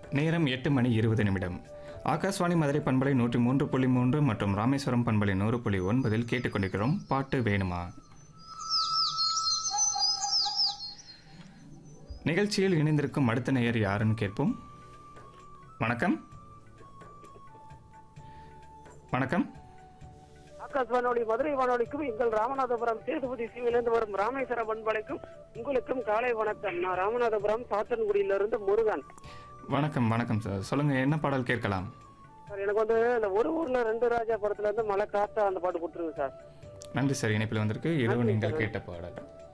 நேரம் எட்டு மணி இருபது நிமிடம் ஆகாஷ்வாணி மதுரை பண்பலை நூற்றி மூன்று புள்ளி மூன்று மற்றும் ராமேஸ்வரம் பண்பலை நூறு புள்ளி ஒன்பதில் கேட்டுக்கொண்டிருக்கிறோம் பாட்டு வேணுமா நிகழ்ச்சியில் இணைந்திருக்கும் அடுத்த நேயர் யாருன்னு கேட்போம் வணக்கம் வணக்கம் ஆகாஷ் வானொலி மதுரை வானொலிக்கும் எங்கள் ராமநாதபுரம் சேதுபதி சிவிலிருந்து வரும் ராமேஸ்வர பண்பலைக்கும் உங்களுக்கும் காலை வணக்கம் நான் ராமநாதபுரம் சாத்தன்குடியிலிருந்து முருகன் வணக்கம் வணக்கம் சார் சொல்லுங்க என்ன பாடல் கேட்கலாம் சார் எனக்கு வந்து இந்த ஒரு ஊர்ல ரெண்டு ராஜா படத்துல இருந்து மழை காத்தா அந்த பாட்டு கொடுத்துருங்க சார் நன்றி சார் இணைப்பில் வந்திருக்கு இரவு நீங்கள் கேட்ட பாடல்